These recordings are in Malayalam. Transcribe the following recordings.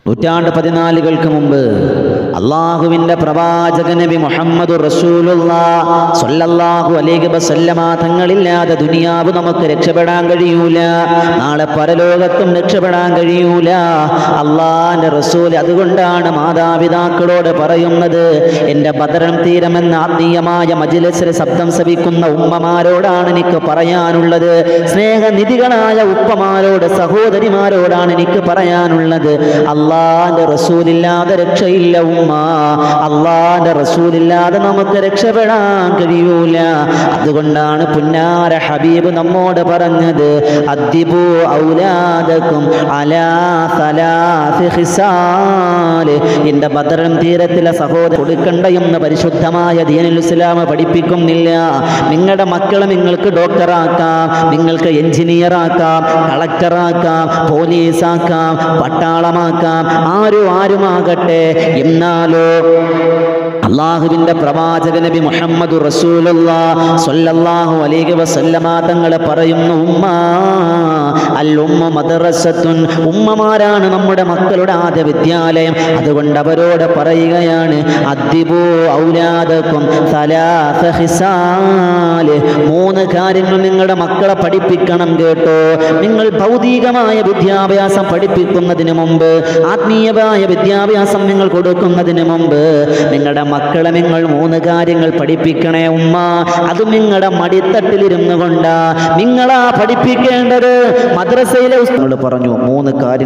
നൂറ്റാണ്ട് പതിനാലുകൾക്ക് മുമ്പ് അള്ളാഹുവിന്റെ പ്രവാചക നബി മുഹമ്മദ് റസൂലുള്ളാഹു അലൈഹി വസല്ലമ തങ്ങളില്ലാതെ ദുനിയാവ് നമുക്ക് രക്ഷപ്പെടാൻ കഴിയൂല നാളെ പരലോകത്തും രക്ഷപ്പെടാൻ കഴിയൂല അള്ളാന്റെ റസൂൽ അതുകൊണ്ടാണ് മാതാപിതാക്കളോട് പറയുന്നത് എൻ്റെ ബദറം തീരമെന്ന ആത്മീയമായ മജിലസിൽ ശബ്ദം ശവിക്കുന്ന ഉമ്മമാരോടാണ് എനിക്ക് പറയാനുള്ളത് സ്നേഹനിധികളായ ഉപ്പമാരോട് സഹോദരിമാരോടാണ് എനിക്ക് പറയാനുള്ളത് അള്ളാന്റെ റസൂലില്ലാതെ രക്ഷയില്ല ഉമ്മ അള്ളാന്റെ റസൂലില്ലാതെ നമുക്ക് രക്ഷപ്പെടാൻ കഴിയൂല അതുകൊണ്ടാണ് പുന്നാര ഹബീബ് നമ്മോട് പറഞ്ഞത് അദ്ദിബു ഔലാദക്കും അലാ സലാസി ഖിസാല് എൻ്റെ ബദറൻ തീരത്തിലെ സഹോദരൻ കൊടുക്കണ്ട എന്ന് പരിശുദ്ധമായ ദീനുൽ ഇസ്ലാം പഠിപ്പിക്കുന്നില്ല നിങ്ങളുടെ മക്കളെ നിങ്ങൾക്ക് ഡോക്ടറാക്കാം നിങ്ങൾക്ക് എഞ്ചിനീയർ ആക്കാം കളക്ടറാക്കാം പോലീസാക്കാം പട്ടാളമാക്കാം ആരും ആരുമാകട്ടെ എന്നാലോ അള്ളാഹുവിന്റെ പ്രവാചക നബി മുഹമ്മദ് റസൂലുള്ളാഹു അലൈഹി വസല്ലമ തങ്ങൾ പറയുന്നു ഉമ്മ അൽ ഉമ്മ മദ്റസത്തുൻ ഉമ്മമാരാണ് നമ്മുടെ മക്കളുടെ ആദ്യ വിദ്യാലയം അതുകൊണ്ട് അവരോട് പറയുകയാണ് അദ്ദിബു ഔലാദക്കും സലാസ ഹിസാല് മൂന്ന് കാര്യങ്ങൾ നിങ്ങളുടെ മക്കളെ പഠിപ്പിക്കണം കേട്ടോ നിങ്ങൾ ഭൗതികമായ വിദ്യാഭ്യാസം പഠിപ്പിക്കുന്നതിന് മുമ്പ് ആത്മീയമായ വിദ്യാഭ്യാസം നിങ്ങൾ കൊടുക്കുന്നതിന് മുമ്പ് നിങ്ങളുടെ മക്കളെ നിങ്ങൾ മൂന്ന് കാര്യങ്ങൾ പഠിപ്പിക്കണേ ഉമ്മ അത് നിങ്ങളുടെ മടിത്തട്ടിലിരുന്നു കൊണ്ടാ നിങ്ങളാ പഠിപ്പിക്കേണ്ടത് മദ്രസയിലെ ഉസ്താദ് പറഞ്ഞു മൂന്ന് കാര്യങ്ങൾ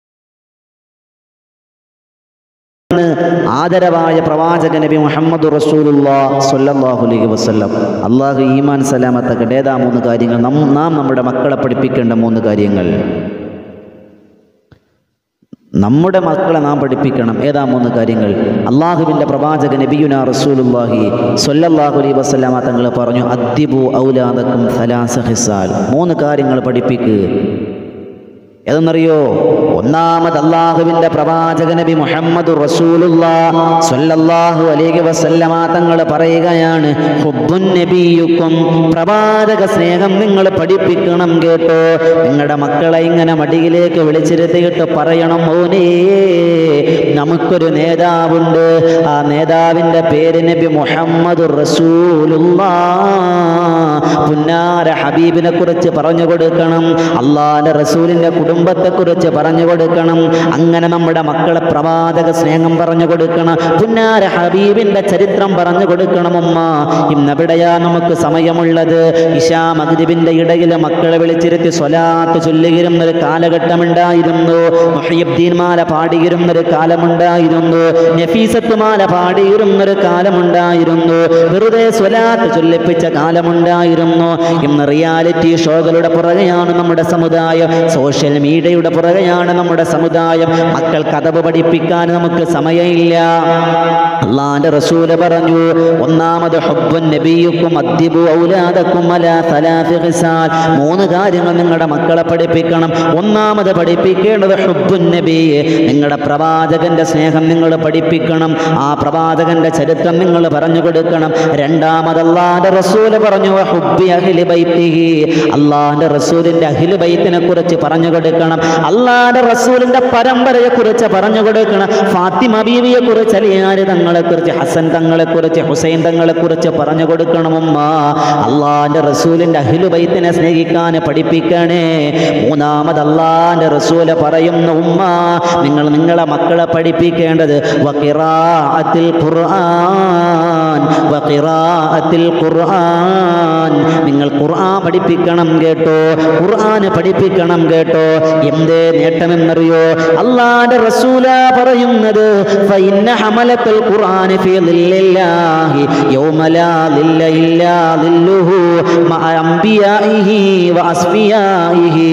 ആദരവായ പ്രവാചക നബി മുഹമ്മദ് റസൂലുല്ലാഹു അലൈഹി വസല്ലം അള്ളാഹു ഈമാൻ സലാമത്തക്കട്ടെ ഏതാ മൂന്ന് കാര്യങ്ങൾ നം- നാം നമ്മുടെ മക്കളെ പഠിപ്പിക്കേണ്ട മൂന്ന് കാര്യങ്ങൾ നമ്മുടെ മക്കളെ നാം പഠിപ്പിക്കണം ഏതാ മൂന്ന് കാര്യങ്ങൾ അള്ളാഹുവിൻ്റെ പ്രവാചക നബിയുന റസൂലുല്ലാഹി സ്വല്ലല്ലാഹു അലൈഹി വസല്ലമ തങ്ങൾ പറഞ്ഞു അദ്ദിബു ഔലാദക്കും സലാസ ഹിസാൽ മൂന്ന് കാര്യങ്ങൾ പഠിപ്പിക്കുക ഏതെന്നറിയോ ഒന്നാമത് അള്ളാഹുവിന്റെ പ്രവാചക നബി മുഹമ്മദ് സ്വല്ലല്ലാഹു അലൈഹി വസല്ലമ തങ്ങൾ പറയുകയാണ് ഹുബ്ബുൻ നബിയുക്കും പ്രവാചക സ്നേഹം നിങ്ങൾ പഠിപ്പിക്കണം കേട്ടോ നിങ്ങളുടെ മക്കളെ ഇങ്ങനെ മടിയിലേക്ക് വിളിച്ചിരുത്തിയിട്ട് പറയണം മോനേ നമുക്കൊരു നേതാവുണ്ട് ആ നേതാവിന്റെ പേര് നബി മുഹമ്മദ് പുന്നാര ഹബീബിനെ കുറിച്ച് പറഞ്ഞു കൊടുക്കണം അള്ളാന്റെ റസൂലിന്റെ കുടുംബത്തെ കുറിച്ച് പറഞ്ഞു കൊടുക്കണം അങ്ങനെ നമ്മുടെ മക്കളെ പ്രവാചക സ്നേഹം പറഞ്ഞു കൊടുക്കണം പുന്നാര ഹബീബിന്റെ ചരിത്രം പറഞ്ഞു കൊടുക്കണം ഉമ്മ ഇന്നെവിടെയാ നമുക്ക് സമയമുള്ളത് ഇഷാ മഗ്രിബിന്റെ ഇടയിൽ മക്കളെ വിളിച്ചിരുത്തി സ്വലാത്ത് ചൊല്ലുകിരുന്ന ഒരു കാലഘട്ടമുണ്ടായിരുന്നു മുഹയ്യബ്ദീൻമാല പാടിയിരുന്ന ഒരു കാലമുണ്ടായിരുന്നു നഫീസത്തുമാല പാടിയിരുന്ന ഒരു കാലമുണ്ടായിരുന്നു വെറുതെ സ്വലാത്ത് ചൊല്ലിപ്പിച്ച കാലമുണ്ടായിരുന്നു ഇന്ന് റിയാലിറ്റി ഷോകളുടെ പുറകെയാണ് നമ്മുടെ സമുദായം സോഷ്യൽ മീഡിയയുടെ പുറകെയാണ് നമ്മുടെ സമുദായം മക്കൾ കഥവ് പഠിപ്പിക്കാൻ നമുക്ക് സമയമില്ല അള്ളാന്റെ റസൂല് പറഞ്ഞു ഒന്നാമത് ഹുബ്ബുൻ നബിയുക്കും അദ്ദിബു ഔലാദക്കും അലാ സലാസി ഖിസാൽ മൂന്ന് കാര്യങ്ങൾ നിങ്ങളുടെ മക്കളെ പഠിപ്പിക്കണം ഒന്നാമത് പഠിപ്പിക്കേണ്ടത് ഹുബ്ബുൻ നബി നിങ്ങളുടെ പ്രവാചകന്റെ സ്നേഹം നിങ്ങൾ പഠിപ്പിക്കണം ആ പ്രവാചകന്റെ ചരിത്രം നിങ്ങൾ പറഞ്ഞു കൊടുക്കണം രണ്ടാമത് അള്ളാന്റെ റസൂല് പറഞ്ഞു ഹുബ്ബി അഹ്ലി ബൈത്തിഹി അള്ളാന്റെ റസൂലിന്റെ അഹില് ബൈത്തിനെ കുറിച്ച് പറഞ്ഞു കൊടുക്കണം അള്ളാന്റെ റസൂലിന്റെ പരമ്പരയെ കുറിച്ച് പറഞ്ഞു കൊടുക്കണം ഫാത്തിമ ബീവിയെ കുറിച്ച് അലിയാര് തങ്ങളെ കുറിച്ച് ഹസൻ തങ്ങളെ കുറിച്ച് ഹുസൈൻ തങ്ങളെ കുറിച്ച് പറഞ്ഞു കൊടുക്കണം ഉമ്മ അള്ളാന്റെ റസൂലിന്റെ അഹിലു ബൈത്തിനെ സ്നേഹിക്കാൻ പഠിപ്പിക്കണേ മൂന്നാമത് അള്ളാന്റെ റസൂല് പറയുന്ന ഉമ്മ നിങ്ങൾ നിങ്ങളെ മക്കളെ പഠിപ്പിക്കേണ്ടത് വഖിറാഅത്തിൽ ഖുർആൻ വഖിറാഅത്തിൽ ഖുർആൻ നിങ്ങൾ ഖുർആൻ പഠിപ്പിക്കണം കേട്ടോ ഖുർആൻ പഠിപ്പിക്കണം കേട്ടോ എന്തേ നേട്ടമെന്നറിയോ അള്ളാന്റെ റസൂല പറയുന്നത് ഫഇന്ന ഹമലത്തുൽ ഖുർആൻ ഫീ ളില്ലാഹി യൗമ ലാ ളില്ല ഇല്ലാ ളില്ലുഹു മഅ അംബിയാഇഹി വ അസ്ഫിയാഇഹി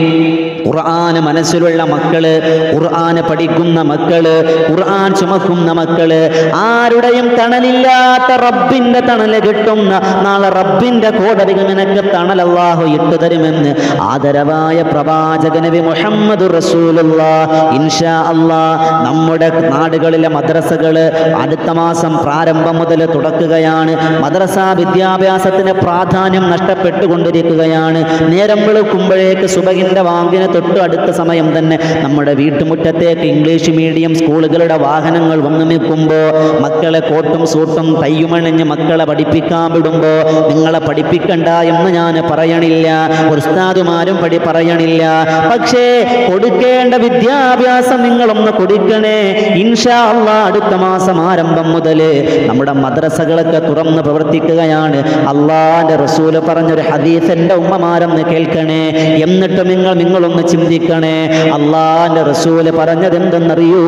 ഖുർആൻ മനസ്സിലുള്ള മക്കള് ഖുർആൻ പഠിക്കുന്ന മക്കള് ഖുർആൻ ചുമക്കുന്ന മക്കള് ആരുടെയും തണലില്ലാത്ത റബ്ബിന്റെ തണല് കിട്ടുന്ന നാളെ റബ്ബിന്റെ കോടതികൾ നിനക്ക് തണൽ അല്ലാഹു ഇട്ടുതരുമെന്ന് ആദരവായ പ്രവാചക നബി മുഹമ്മദ് റസൂലുള്ള ഇൻഷാ അല്ലാ നമ്മുടെ നാടുകളിലെ മദ്രസകള് അടുത്ത മാസം പ്രാരംഭം മുതൽ തുടക്കുകയാണ് മദ്രസ വിദ്യാഭ്യാസത്തിന് പ്രാധാന്യം നഷ്ടപ്പെട്ടുകൊണ്ടിരിക്കുകയാണ് നേരം വെളുക്കുമ്പോഴേക്ക് സുബഹിന്റെ വാങ്ങിന് തൊട്ട് അടുത്ത സമയം തന്നെ നമ്മുടെ വീട്ടുമുറ്റത്തേക്ക് ഇംഗ്ലീഷ് മീഡിയം സ്കൂളുകളുടെ വാഹനങ്ങൾ വന്നു നിൽക്കുമ്പോൾ മക്കളെ കോട്ടും സൂട്ടും തയ്യുമണിഞ്ഞ് മക്കളെ പഠിപ്പിക്കാൻ വിടുമ്പോൾ നിങ്ങളെ പഠിപ്പിക്കണ്ട എന്ന് ഞാൻ പറയണില്ല ഉസ്താദുമാരും പടി പറയണില്ല പക്ഷേ കൊടുക്കേണ്ട വിദ്യാഭ്യാസം നിങ്ങളൊന്ന് കൊടുക്കണേ ഇൻഷാ അള്ളാ അടുത്ത മാസം ആരംഭം മുതൽ നമ്മുടെ മദ്രസകളൊക്കെ തുറന്ന് പ്രവർത്തിക്കുകയാണ് അള്ളാന്റെ റസൂല് പറഞ്ഞൊരു ഹദീസ് എൻ്റെ ഉമ്മമാരെന്ന് കേൾക്കണേ എന്നിട്ട് നിങ്ങൾ നിങ്ങളൊന്ന് ചിന്തിക്കണേ അള്ളാന്റെ റസൂല് പറഞ്ഞത് എന്തെന്നറിയൂ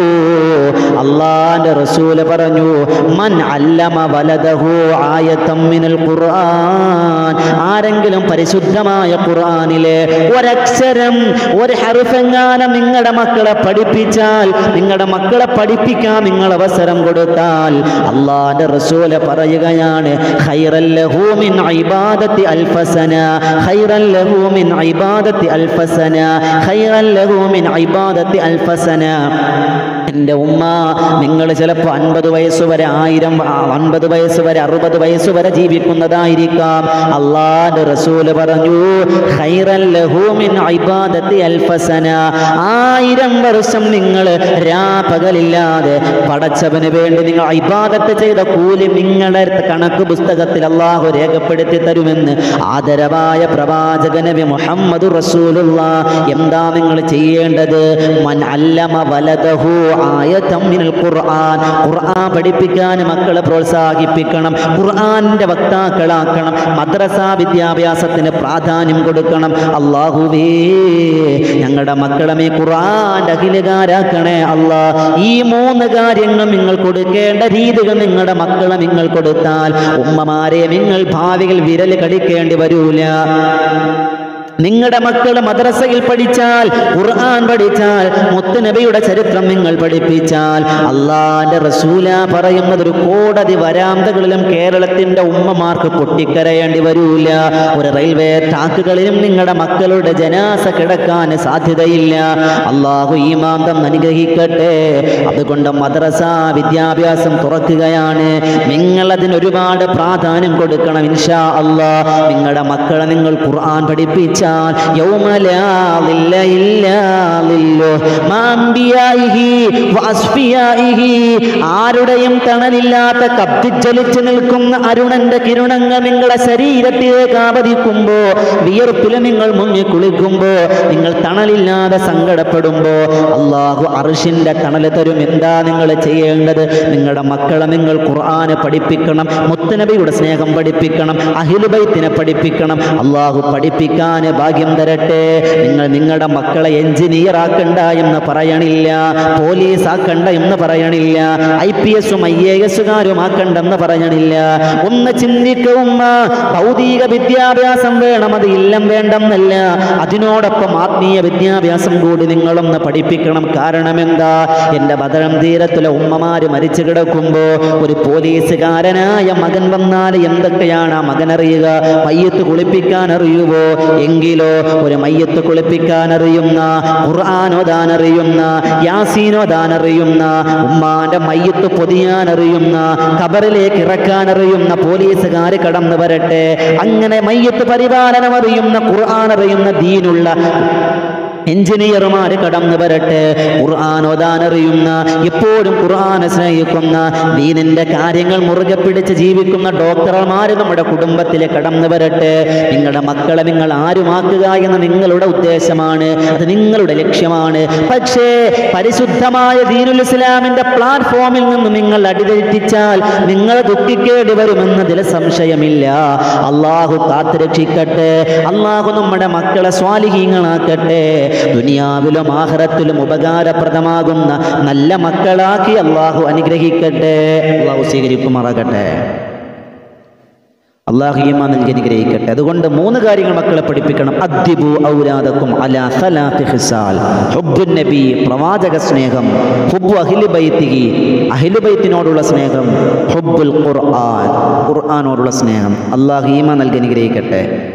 അള്ളാന്റെ റസൂല് പറഞ്ഞു മൻ അല്ലമ വലദഹു ആയത്തം മിനൽ ഖുർആൻ ആരെങ്കിലും പരിശുദ്ധമായ ഖുർആനിലെ ഒരക്ഷരം ഒരു ഹർഫെങ്ങാനം നിങ്ങളുടെ മക്കളെ പഠിപ്പിച്ചാൽ നിങ്ങളുടെ മക്കളെ പഠിപ്പിക്കാൻ നിങ്ങൾ അവസരം കൊടുത്താൽ അള്ളാന്റെ റസൂല് പറയുകയാണ് ഖൈറൽ ലഹു മിൻ ഇബാദത്തി അൽഫസന ഖൈറൽ ലഹു മിൻ ഇബാദത്തി അൽഫസന ഖൈറൽ ലഹു മിൻ ഇബാദത്തി അൽഫസന എൻ്റെ ഉമ്മ നിങ്ങൾ ചിലപ്പോൾ അൻപത് വയസ്സ് വരെ ആയിരം അൻപത് വയസ്സ് വരെ അറുപത് വയസ്സ് വരെ ജീവിക്കുന്നതായിരിക്കാം അള്ളാന്റെ റസൂല് പറഞ്ഞു ഖൈറൽ ലഹു മിൻ ഇബാദത്തി അൽഫസന ആയിരം വർഷം നിങ്ങൾ രാപകലില്ലാതെ പടച്ചവന് വേണ്ടി നിങ്ങൾ ഇബാദത്ത് ചെയ്ത കൂലി നിങ്ങളുടെ കണക്ക് പുസ്തകത്തിൽ അള്ളാഹു രേഖപ്പെടുത്തി തരുമെന്ന് ആദരവായ പ്രവാചക നബി മുഹമ്മദ് റസൂലുള്ള എന്താ നിങ്ങൾ ചെയ്യേണ്ടത് മൻ അല്ലമ വലദഹു ആയതം മിനൽ ഖുർആൻ ഖുർആൻ പഠിപ്പിക്കാൻ മക്കളെ പ്രോത്സാഹിപ്പിക്കണം ഖുർആന്റെ വക്താക്കളാക്കണം മദ്രസ വിദ്യാഭ്യാസത്തിന് പ്രാധാന്യം കൊടുക്കണം അള്ളാഹുവേ ഞങ്ങളുടെ മക്കളെ ഈ ഖുർആന്റെ അഖിലുകാരാക്കണേ അല്ലാ ഈ മൂന്ന് കാര്യങ്ങൾ നിങ്ങൾ കൊടുക്കേണ്ട രീതികൾ നിങ്ങളുടെ മക്കളെ നിങ്ങൾ കൊടുത്താൽ ഉമ്മമാരെ നിങ്ങൾ ഭാവിയിൽ വിരൽ കടിക്കേണ്ടി വരൂല നിങ്ങളുടെ മക്കൾ മദ്രസയിൽ പഠിച്ചാൽ ഖുർആൻ പഠിച്ചാൽ മുത്തുനബിയുടെ ചരിത്രം നിങ്ങൾ പഠിപ്പിച്ചാൽ അള്ളാന്റെ റസൂല പറയുന്നത് ഒരു കോടതി വരാന്തകളിലും കേരളത്തിന്റെ ഉമ്മമാർക്ക് പൊട്ടിക്കരയേണ്ടി വരൂല ഒരു റെയിൽവേ ട്രാക്കുകളിലും നിങ്ങളുടെ മക്കളുടെ ജനാസ കിടക്കാൻ സാധ്യതയില്ല അള്ളാഹു ഈ മാന്തം അനുഗ്രഹിക്കട്ടെ അതുകൊണ്ട് മദ്രസ വിദ്യാഭ്യാസം തുറക്കുകയാണ് നിങ്ങൾ അതിന് ഒരുപാട് പ്രാധാന്യം കൊടുക്കണം ഇൻഷാ അള്ളാ നിങ്ങളുടെ മക്കളെ നിങ്ങൾ ഖുർആൻ പഠിപ്പിച്ചാൽ യൗമ ലാ ളില്ല ഇല്ലാ ളില്ലുഹ് മാ അംബിയായിഹി വഅസ്ഫിയായിഹി ആരുടെയും തണലില്ലാത്ത കത്തിജ്വലിച്ച് നിൽക്കുന്ന അരുണന്റെ കിരണങ്ങൾ നിങ്ങളുടെ ശരീരത്തിലേക്ക് ആവതിക്കുമ്പോ വിയർപ്പിൽ നിങ്ങൾ മുങ്ങി കുളിക്കുമ്പോ നിങ്ങൾ തണലില്ലാതെ സങ്കടപ്പെടുമ്പോ അള്ളാഹു അർഷിന്റെ തണൽ തരും എന്താ നിങ്ങൾ ചെയ്യേണ്ടത് നിങ്ങളുടെ മക്കളെ നിങ്ങൾ ഖുർആന് പഠിപ്പിക്കണം മുത്തനബിയുടെ സ്നേഹം പഠിപ്പിക്കണം അഹിലുബൈത്തിനെ പഠിപ്പിക്കണം അള്ളാഹു പഠിപ്പിക്കാൻ ഭാഗ്യം തരട്ടെ നിങ്ങൾ നിങ്ങളുടെ മക്കളെ എഞ്ചിനീയർ ആക്കണ്ട എന്ന് പറയണില്ല പോലീസ് ആക്കണ്ട എന്ന് പറയണില്ല ഐ പി എസും ഐ എ എസുകാരും ആക്കണ്ടെന്ന് പറയണില്ല ഒന്ന് ചിന്തിക്കുമ്മ ഭൗതിക വിദ്യാഭ്യാസം വേണം അത് ഇല്ലം വേണ്ടെന്നല്ല അതിനോടൊപ്പം ആത്മീയ വിദ്യാഭ്യാസം കൂടി നിങ്ങളൊന്ന് പഠിപ്പിക്കണം കാരണം എന്താ എൻ്റെ ബദളം തീരത്തിലെ ഉമ്മമാര് മരിച്ചു കിടക്കുമ്പോ ഒരു പോലീസുകാരനായ മകൻ വന്നാൽ എന്തൊക്കെയാണ് ആ മകൻ അറിയുക മയ്യത്ത് കുളിപ്പിക്കാൻ അറിയുവോ എങ്കിലോ ഒരു മയ്യത്ത് കുളിപ്പിക്കാൻ അറിയുന്ന ഖുർആാനോദാൻ അറിയുന്ന യാസീനോദാൻ അറിയുന്ന ഉമ്മാന്റെ മയ്യത്ത് പൊതിയാൻ അറിയുന്ന ഖബറിലേക്ക് ഇറക്കാൻ അറിയുന്ന പോലീസുകാർ കടന്നു വരട്ടെ അങ്ങനെ മയ്യത്ത് പരിപാലനം അറിയുന്ന ഖുർആൻ അറിയുന്ന ദീനുള്ള എഞ്ചിനീയർമാർ കടന്നു വരട്ടെ ഖുർആൻ ഓതാൻ അറിയുന്ന എപ്പോഴും ഖുർആനെ സ്നേഹിക്കുന്ന ദീനിന്റെ കാര്യങ്ങൾ മുറുകെ പിടിച്ച് ജീവിക്കുന്ന ഡോക്ടർമാർ നമ്മുടെ കുടുംബത്തിൽ കടന്നു വരട്ടെ നിങ്ങളുടെ മക്കളെ നിങ്ങൾ ആരുമാക്കുക എന്ന നിങ്ങളുടെ ഉദ്ദേശമാണ് അത് നിങ്ങളുടെ ലക്ഷ്യമാണ് പക്ഷേ പരിശുദ്ധമായ ദീനുൽ ഇസ്ലാമിന്റെ പ്ലാറ്റ്ഫോമിൽ നിന്ന് നിങ്ങൾ അടിതെറ്റിച്ചാൽ നിങ്ങൾ ദുഃഖിക്കേണ്ടി വരുമെന്നതിൽ സംശയമില്ല അള്ളാഹു കാത്തുരക്ഷിക്കട്ടെ അള്ളാഹു നമ്മുടെ മക്കളെ സ്വാലിഹീങ്ങളാക്കട്ടെ ദുനിയാവിലും ആഹ്റത്തിലും ഉപകാരപ്രദമാകുന്ന നല്ല മക്കളാക്കി അള്ളാഹു അനുഗ്രഹിക്കട്ടെ അള്ളാഹു സ്വീകരിക്കുമാറാകട്ടെ അള്ളാഹു ഈമാൻ നൽകി അനുഗ്രഹിക്കട്ടെ അതുകൊണ്ട് മൂന്ന് കാര്യങ്ങൾ മക്കളെ പഠിപ്പിക്കണം അദ്ദിബു ഔലാദക്കും അലാ സലാത്തി ഹിസാൽ ഹുബ്ബുൻ നബി പ്രവാചക സ്നേഹം ഹുബ്ബു അഹിലു ബൈത്തിഹി അഹിലു ബൈത്തിനോടുള്ള സ്നേഹം ഹുബ്ബുൽ ഖുർആൻ ഖുർആനോടുള്ള സ്നേഹം അള്ളാഹു ഈമാൻ നൽകി അനുഗ്രഹിക്കട്ടെ